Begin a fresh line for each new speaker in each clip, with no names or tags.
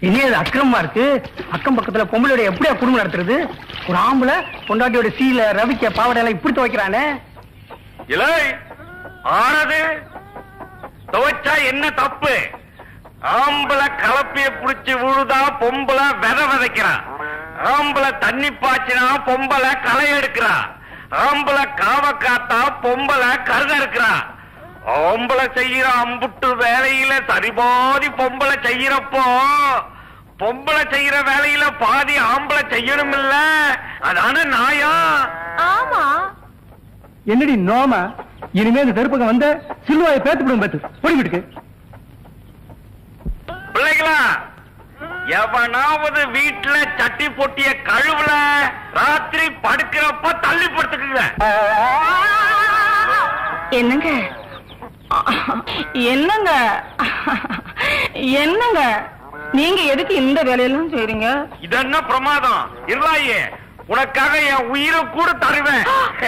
இனி அது அக்கிரமமா இருக்கு அக்கம் பக்கத்துல பொம்பளையோட எப்படியா குடும்பம் நடத்துறது ஒரு ஆம்பளை பொண்டாட்டியோட சீல ரவிக்க பாவாடை எல்லாம் இப்படி துவைக்கிறானே
இலை ஆனது துவைச்சா என்ன தப்பு ஆம்பளை கலப்பிய புடிச்சு விழுதா பொம்பளை வித விதைக்கிறான் ஆம்பளை தண்ணி பாய்ச்சினா பொம்பளை களை எடுக்கிறா ஆம்பளை காவ காத்தா பொம்பளை கருத இருக்கிறா ஆம்பளை செய்யற அம்புட்டு வேலையில சரிபாதி பொம்பளை செய்யறப்போ பொம்பளை செய்யற வேலையில பாதி ஆம்பளை செய்யணும் இல்ல அதான நாயா
ஆமா
என்னடி நோமா இனிமே இந்த தெருப்பக்கம் வந்த சில்வாயை பேத்து விடும் பேத்து பொடி வீட்டுக்கு
பிள்ளைகளா எவனாவது வீட்டுல சட்டி பொட்டிய கழுவுல ராத்திரி படுக்கிறப்ப தள்ளி படுத்துக்குங்க
என்னங்க என்னங்க என்னங்க நீங்க எதுக்கு இந்த வேலையெல்லாம் செய்றீங்க
இது என்ன பிரமாதம் இருளாயே உனக்காக என் உயிரை கூட தருவேன்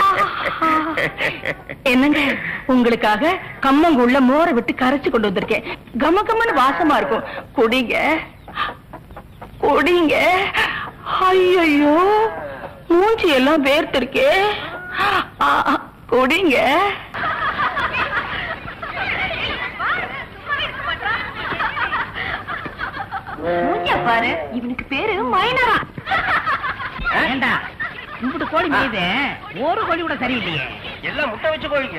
என்னங்க உங்களுக்காக கம்மங்குள்ள மோரை விட்டு கரைச்சு கொண்டு வந்திருக்கேன் கம கம்மன்னு வாசமா இருக்கும் குடிங்க குடிங்க ஐயோ மூஞ்சி எல்லாம் வேர்த்திருக்கே ஆ, குடிங்க மூஞ்சிய பாரு இவனுக்கு பேரு மைனரா
ஏண்டா இம்புட்டு கோழி மீது ஒரு கோழி கூட சரியில்லையே
எல்லாம் முட்டை வச்சு கோழிங்க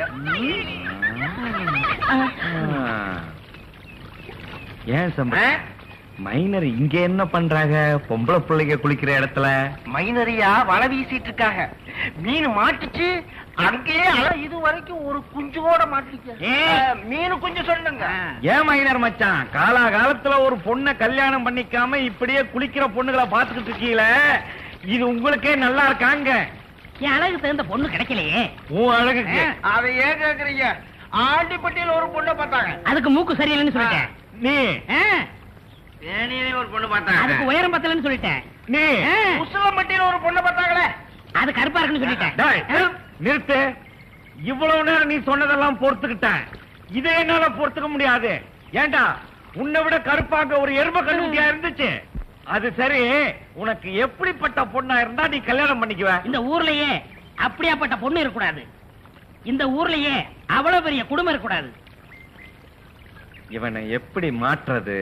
ஏன் சம்பா மைனர் இங்க என்ன பண்றாங்க பொம்பளை பிள்ளைங்க குளிக்கிற இடத்துல
மைனரியா வலை வீசிட்டு இருக்காங்க மீன் மாட்டுச்சு அங்கேயே அலை இது வரைக்கும் ஒரு குஞ்சு கூட மாட்டுச்சு
ஏய்.
மீன் குஞ்சு சொல்லுங்க
ஏன் மைனர் மச்சான் காலா காலத்துல ஒரு பொண்ணை கல்யாணம் பண்ணிக்காம இப்படியே குளிக்கிற பொண்ணுகளை பாத்துக்கிட்டு இருக்கீங்களே இது உங்களுக்கே நல்லா இருக்காங்க
என் அழகு தகுந்த பொண்ணு கிடைக்கலையே
உன் அழகுக்கு
அதை ஏன் கேக்குறீங்க ஆண்டிப்பட்டியில ஒரு பொண்ணை பார்த்தாங்க
அதுக்கு மூக்கு சரியில்லைன்னு சொல்லிட்டேன்
நீ
ஆ,
தேனியிலே ஒரு பொண்ணு
அதுக்கு
பார்த்தாங்க
உயரம் பத்தலன்னு சொல்லிட்டேன்
நீ
ஆ,
உசிலம்பட்டியில ஒரு பொண்ணை பார்த்தாங்களே
அது கருப்பா இருக்குன்னு சொல்லிட்டேன்
டேய்,
ஆ,
நிறுத்து இவ்வளவு நேரம் நீ சொன்னதெல்லாம் பொறுத்துக்கிட்டேன் இதை என்னால பொறுத்துக்க முடியாது ஏண்டா உன்னை விட கருப்பாக ஒரு எரும கண்ணுட்டியா இருந்துச்சு அது சரி உனக்கு எப்படிப்பட்ட பொண்ணா இருந்தா நீ கல்யாணம் பண்ணிக்குவ
இந்த ஊர்லயே அப்படியாப்பட்ட பொண்ணு இருக்கக்கூடாது இந்த ஊர்லயே அவ்வளவு பெரிய குடும்பம் இருக்கக்கூடாது
இவனை எப்படி மாற்றுறது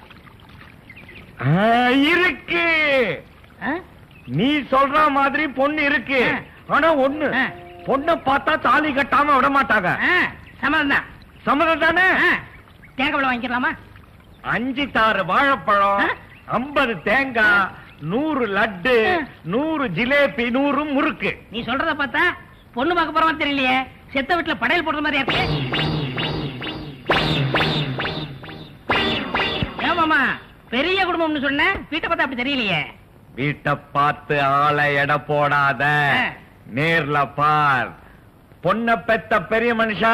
ஆ, இருக்கு
ஆ?
நீ சொல்ற மாதிரி பொண்ணு இருக்கு
ஆ.
ஆனா ஒண்ணு
ஆ.
பொண்ணை பார்த்தா தாலி கட்டாம விட மாட்டாங்க
ஆ, சம்மதம் தான்
சம்மதம் தானே
தேங்காய் பழம் வாங்கிக்கலாமா
அஞ்சு தாறு வாழைப்பழம்
ஆ?
ஐம்பது தேங்காய் நூறு லட்டு
ஆ.
நூறு ஜிலேபி நூறு முறுக்கு
நீ சொல்றத பார்த்தா பொண்ணு பார்க்க போறவன் தெரியலையே செத்த வீட்டுல படையல் போடுற மாதிரி இருக்கு ஏமாமா பெரிய குடும்பம்னு சொன்ன வீட்டை பார்த்தா அப்படி தெரியலையே
வீட்டை பார்த்து ஆளை எடை போடாத
ஆ.
நேர்ல பார் பொண்ண பெத்த பெரிய மனுஷா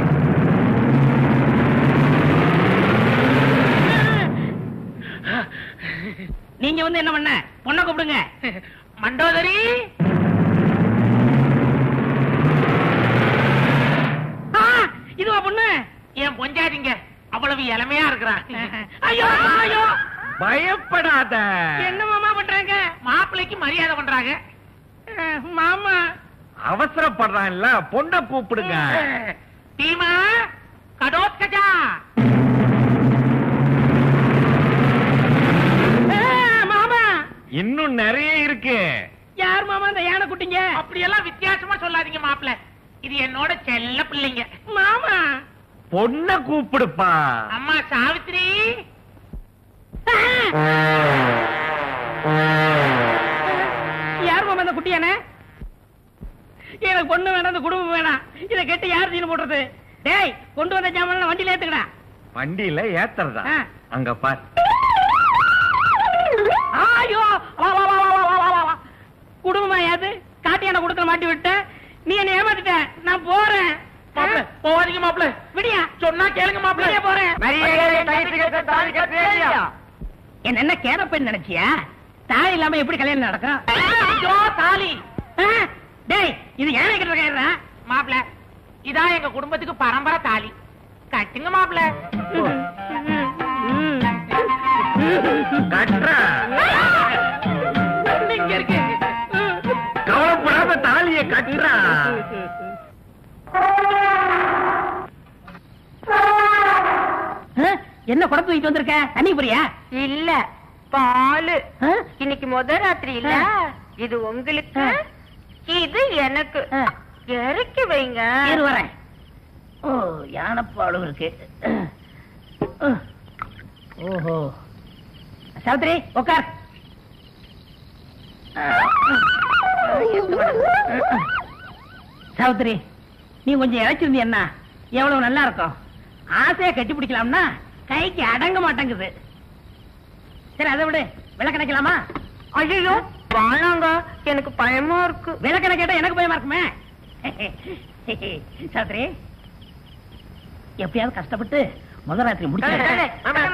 நீங்க வந்து என்ன பண்ண பொண்ணை கூப்பிடுங்க மண்டோதரி ஆ, இதுவா பொண்ணு
என் பொஞ்சாதிங்க அவ்வளவு இளமையா இருக்கிறான்
ஐயோ ஐயோ
பயப்படாத
என்ன மாமா பண்றாங்க
மாப்பிள்ளைக்கு மரியாதை பண்றாங்க
அஹ், மாமா
அவசரப்படுறான்ல பொண்ண கூப்பிடுங்க
பீமா கடோத்கஜா
அஹ், மாமா
இன்னும் நிறைய இருக்கு
யார் மாமா இந்த யானை குட்டிங்க
அப்படியெல்லாம் வித்தியாசமா சொல்லாதீங்க மாப்பிள்ள இது என்னோட செல்ல பிள்ளைங்க
மாமா
பொண்ண கூப்பிடுப்பா
அம்மா சாவித்ரி
யார் மாமா இந்த குட்டியானே எனக்கு பொண்ணு வேணாம் இந்த குடும்பம் வேணாம் இதை கெட்டு யார் சீனு போடுறது டேய் கொண்டு வந்த ஜாமான் வண்டியில ஏத்துக்கடா
வண்டியில ஏத்துறதா
ஆ.
அங்க பார்
ஐயோ வா, வா, வா, வா, வா, வா, வா, வா. குடும்பமா யாது காட்டியான கொடுக்கல மாட்டி விட்ட நீ என்ன ஏமாத்திட்ட நான் போறேன்
மாப்பிள்ள போவாதீங்க மாப்பிள்ள
விடியா
சொன்னா கேளுங்க மாப்பிள்ள
வெளியே போறேன் என்ன என்ன கேரப்பேன் நினைச்சியா தாலி இல்லாம எப்படி கல்யாணம் நடக்கும்
ஐயோ தாலி
ஆ, டேய் இது யானை கிட்ட கயிறா
மாப்பிள்ள இதான் எங்க குடும்பத்துக்கு பரம்பரை தாலி கட்டுங்க மாப்பிள்ள
கட்டுறா
இங்க இருக்கு
கவலைப்படாம தாலிய கட்டுறா
ஆ, என்ன குடத்து வைத்து வந்திருக்க தண்ணி புரியா
இல்ல பாலு
ஆ?
இன்னைக்கு முத ராத்திரி இல்ல இது உங்களுக்கு இது எனக்கு இறக்கி வைங்க
இரு வரேன் ஓ யானைப்பாலும் இருக்கு ஓஹோ சாவித்ரி உட்கார் சாவித்ரி நீ கொஞ்சம் இழைச்சிருந்தியன்னா எவ்வளவு நல்லா இருக்கும் ஆசையா கட்டி பிடிக்கலாம்னா கைக்கு அடங்க மாட்டேங்குது சரி அதை விடு விளக்கணைக்கலாமா
ஐயோ வாழாங்க எனக்கு பயமா இருக்கு
விளக்கணை கேட்டா எனக்கு பயமா இருக்குமே சாஸ்திரி எப்படியாவது கஷ்டப்பட்டு முதல் ராத்திரி முடிச்சு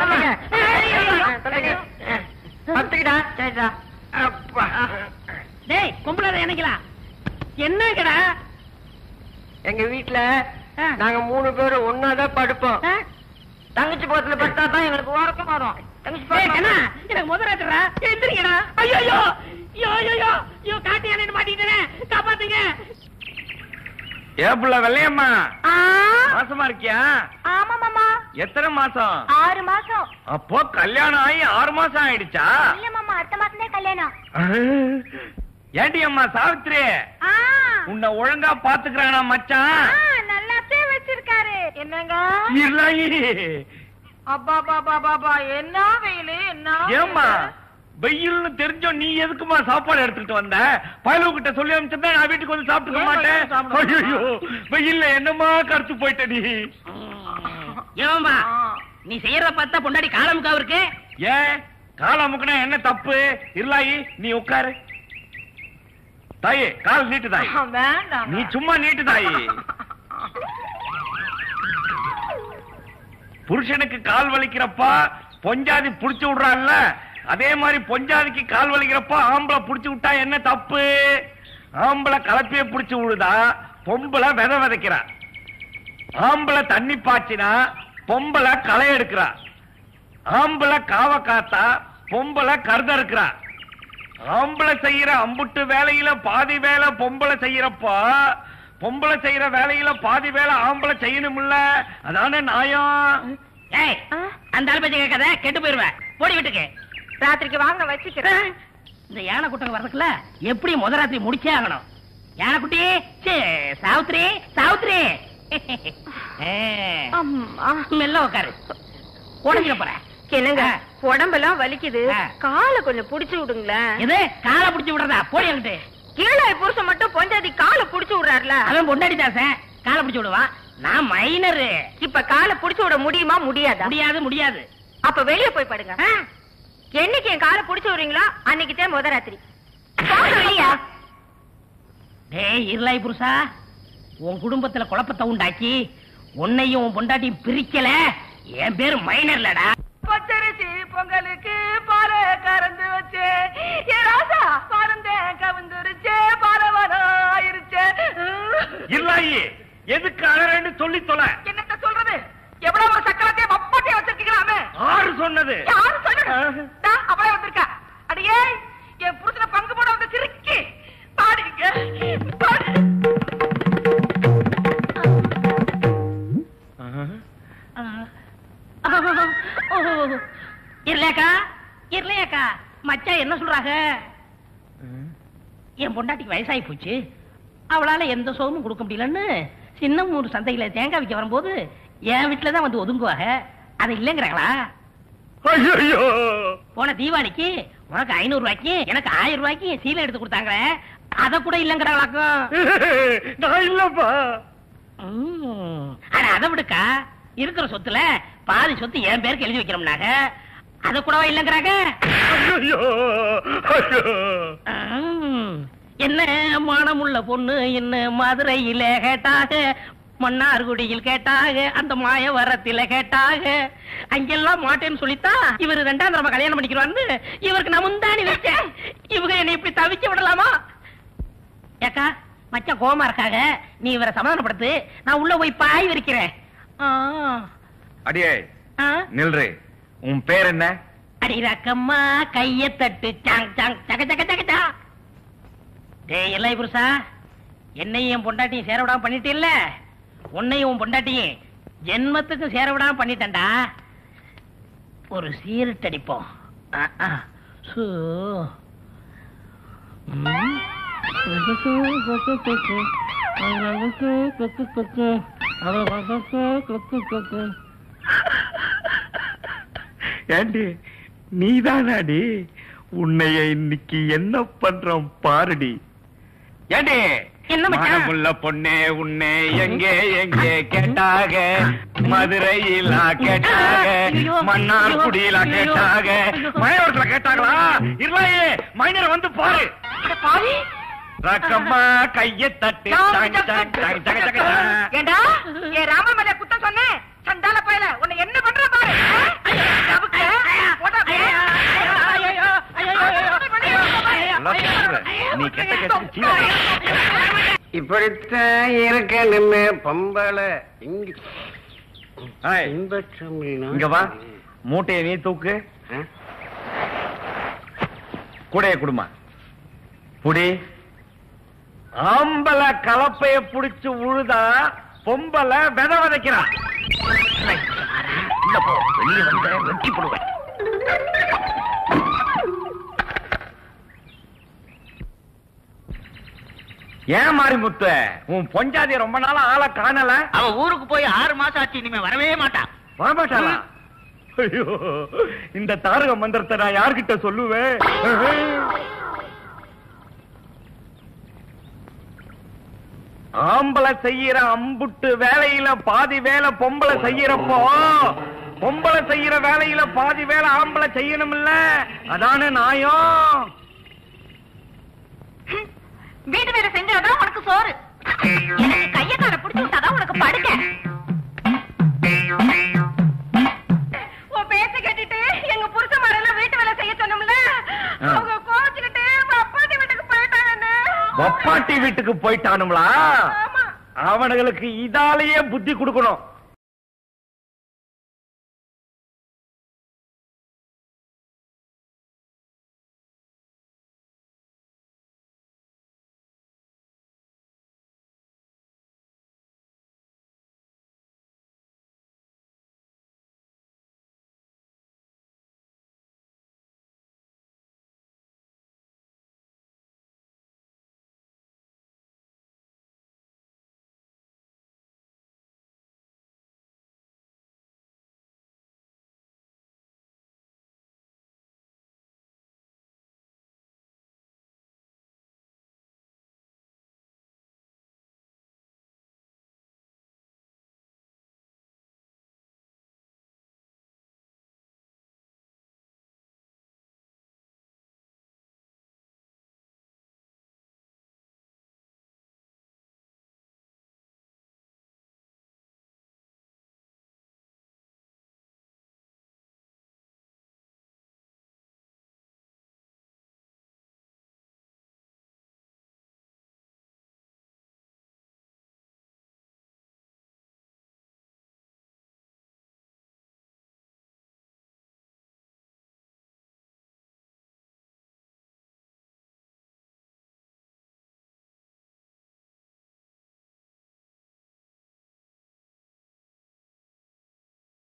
அப்பா
டேய் கும்பலாத என்னைக்கலாம் என்ன கடா
எங்க வீட்டுல நாங்க மூணு பேரும் ஒன்னாதான் படுப்போம் தங்கச்சி பக்கத்துல படுத்தா தான் எங்களுக்கு உறக்கம் வரும் தங்கச்சி
என்ன எனக்கு முதல் ராத்திரா எந்திரிக்கடா ஐயோ ஐயோ ஐயோ ஐயோ ஐயோ காட்டு யானை மாட்டிட்டேனே காப்பாத்துங்க
ஏப்புல வெள்ளையம்மா மாசமா இருக்கியா
ஆமா மாமா
எத்தனை மாசம்
ஆறு மாசம்
அப்போ கல்யாணம் ஆகி ஆறு மாசம் ஆயிடுச்சா
இல்ல மாமா அடுத்த மாசமே கல்யாணம்
ஏண்டி அம்மா சாவித்ரி
ஆ
உன்னை ஒழுங்கா பாத்துக்கிறானா மச்சான்
நல்லாத்தே வச்சிருக்காரு என்னங்க
இல்லாயி
அப்பா பாபா பாபா என்ன வெயிலு என்ன
ஏம்மா வெயில்னு தெரிஞ்சோம் நீ எதுக்குமா சாப்பாடு எடுத்துட்டு வந்த பயலு கிட்ட சொல்லி அனுப்பிச்சிருந்தா நான் வீட்டுக்கு வந்து சாப்பிட்டுக்க
ஏன்
மாட்டேன்
பயலுக்கு சாப்பிட
ஐயோ வெயில்ல என்னமா கருத்து போயிட்ட நீ
ஏமா நீ செய்யறத பார்த்தா பொண்டாடி காலமுக்கா இருக்கு
ஏன் கால் அமுக்குனா என்ன தப்பு இல்லாயி நீ உட்காரு தாயே கால் நீட்டு தாய்
வேண்டாம்
நீ சும்மா நீட்டு தாயி புருஷனுக்கு கால் வலிக்கிறப்பா பொஞ்சாதி புடிச்சு விடுறான்ல அதே மாதிரி பொஞ்சாதிக்கு கால் வலிக்கிறப்ப ஆம்பளை புடிச்சு விட்டா என்ன தப்பு ஆம்பளை கலப்பைய புடிச்சு விடுதா பொம்பளை விதை விதைக்கிறா ஆம்பளை தண்ணி பாய்ச்சினா பொம்பளை களை எடுக்கிறா ஆம்பளை காவ காத்தா பொம்பளை கருத இருக்கிறா ஆம்பளை செய்யற அம்புட்டு வேலையில பாதி வேலை பொம்பளை செய்யறப்போ பொம்பளை செய்யற வேலையில பாதி வேலை ஆம்பளை செய்யணும்ல அதானே நியாயம்
ஏய் அந்த ஆள் பேச்ச கேட்காத கெட்டு போயிருவேன் போடி வீட்டுக்கு
ராத்திரிக்கு வாங்க வச்சுக்கிறேன்
இந்த யானை கூட்டம் வர்றதுக்குள்ள எப்படி முத ராத்திரி முடிச்சே ஆகணும் யானைக்குட்டி சே சாவுத்ரி சாவுத்ரி
அம்மா
மெல்ல உட்காரு உடஞ்சிட போற
என்னங்க
ஆ.
உடம்பெல்லாம் வலிக்குது
ஆ.
காலை கொஞ்சம் புடிச்சு விடுங்களேன்
இது காலை பிடிச்சு விடுறதா போடி அங்கிட்டு
கீழே புருஷன் மட்டும் பொஞ்சாதி காலை புடிச்சு விடுறாருல
அவன் பொண்டாடி தாசன் காலை பிடிச்சு விடுவான் நான் மைனரு
இப்ப காலை புடிச்சு விட முடியுமா முடியாதா
முடியாது முடியாது
அப்ப வெளிய போய் படுங்க
ஆ?
என்னைக்கு என் காலை புடிச்சு விடுறீங்களோ அன்னைக்கு தான் முத ராத்திரி போங்க வெளியா
டேய் இருளாய் புருஷா உன் குடும்பத்துல குழப்பத்தை உண்டாக்கி உன்னையும் உன் பொண்டாட்டியும் பிரிக்கல என் பேரு மைனர்லடா
பச்சரிசி பொங்கலுக்கு பால கறந்து வச்சு ராசா பறந்த கவுந்துருச்சு பாலவனம் ஆயிருச்சு
இல்லாயி எதுக்கு அழறேன்னு சொல்லி தொலை
என்னத்த சொல்றது எவ்வளவு சக்கரத்தையும் மப்பாட்டையும் வச்சிருக்கீங்களாமே
ஆறு சொன்னது
யாரு சொல்லுங்க அப்படியே வந்திருக்கா அடியே என் புருஷனை பங்கு போட வந்து சிரிக்கி பாடுங்க பாடு
இருளையாக்கா இருளையாக்கா மச்சான் என்ன சொல்றாங்க என் பொண்டாட்டிக்கு வயசாகி போச்சு அவளால எந்த சோகமும் கொடுக்க முடியலன்னு சின்ன ஊர் சந்தையில தேங்காய் விற்க வரும்போது என் வீட்டுல தான் வந்து ஒதுங்குவாங்க அது இல்லைங்கிறாங்களா
ஐயோ
போன தீபாவளிக்கு உனக்கு ஐநூறு ரூபாய்க்கு எனக்கு ஆயிரம் ரூபாய்க்கு சீலை எடுத்து கொடுத்தாங்களே அத கூட இல்லைங்கிறாங்களாக்கும்
நான் இல்லப்பா
ம். ஆனா அதை விடுக்கா இருக்கிற சொத்துல பாதி சொத்து என் பேருக்கு எழுதி வைக்கிறோம்னாக அத கூடவா இல்லங்கிறாங்க
ஐயோ ஐயோ
ம். என்ன மானமுள்ள பொண்ணு என்ன மதுரையில கேட்டாக மன்னார்குடியில் கேட்டாக அந்த மாயவரத்தில கேட்டாக அங்கெல்லாம் மாட்டேன்னு சொல்லித்தா இவரு ரெண்டாம் தடவை கல்யாணம் பண்ணிக்கிறான்னு இவருக்கு நான் முந்தாணி வச்சேன் இவங்க என்னை இப்படி தவிக்க விடலாமா ஏக்கா மச்சான் கோமா இருக்காக நீ இவரை சமாதானப்படுத்து நான் உள்ள போய் பாய் விரிக்கிறேன் ஆ,
அடியே
ஆ,
நில்று உன் பேர் என்ன
அடி ரக்கம்மா கைய தட்டு சாங் சாங் சக சக சக சா டேய் இல்லை புருஷா என்னையும் என் பொண்டாட்டியும் சேர விடாம பண்ணிட்டு இல்ல உன்னையும் உன் பொண்டாட்டியும் ஜென்மத்துக்கு சேர விடாம பண்ணிட்டேன்டா ஒரு சீரட் அடிப்போம் ஆ, ஆ. சு. ம்.
ஏண்டி நீதானாடி உன்னைய இன்னைக்கு என்ன பண்றோம் பாருடி ஏண்டி
என்ன மச்சான்?
மனமுள்ள பொண்ணே உன்னை எங்கே எங்கே கேட்டாக மதுரையில கேட்டாக
ஐயோ,
மன்னார்குடியில
ஐயோ,
கேட்டாக
ஐயோ.
மலையோரத்துல கேட்டாங்களா இல்லையே மைனர் வந்து பாரு
பாவி
ரக்கம்மா கைய தட்டு டங், டங், டங், டங், டங், டங்.
ஏண்டா என் ராமமலை குத்த சொன்னேன் சண்டால பயல உன்னை என்ன பண்ற பாரு நமக்கு போடா,
நல்லா பேசுற. நீ கெட்ட கேட்டு சீன
இப்படித்தான் இருக்கணுமே பொம்பளை இங்க
ஏய்,
இன்பற்றம்
இங்க வா மூட்டையை நீ தூக்கு கூடைய குடுமா புடி ஆம்பளை கலப்பைய புடிச்சு உழுதா பொம்பளை வித விதைக்கிறான்
உள்ள போ வெளியே வந்த வெட்டி போடுவேன்
ஏன் மாறி முத்த உன் பொஞ்சாதி ரொம்ப நாளா ஆளை காணல
அவ ஊருக்கு போய் ஆறு மாசம் ஆச்சு இனிமே வரவே மாட்டான்
வரமாட்டாளா ஐயோ இந்த தாரக மந்திரத்தை நான் யார்கிட்ட சொல்லுவேன் ஆம்பளை செய்யற அம்புட்டு வேலையில பாதி வேலை பொம்பளை செய்யறப்போ பொம்பளை செய்யற வேலையில பாதி வேலை ஆம்பளை செய்யணும் இல்ல அதானே நாயம்
வீட்டு வேலை செஞ்சாதான் உனக்கு சோறு எனக்கு கைய கால புடிச்சு விட்டாதான் உனக்கு படுக்க உன் பேச்ச கேட்டுட்டு எங்க புருஷ எல்லாம் வீட்டு வேலை செய்ய சொன்னோம்ல
ஆ.
அவங்க கோச்சுக்கிட்டு அப்பாட்டி வீட்டுக்கு போயிட்டாங்கன்னு
வப்பாட்டி வீட்டுக்கு போயிட்டானுங்களா
ஆமா
அவனுங்களுக்கு இதாலேயே புத்தி கொடுக்கணும்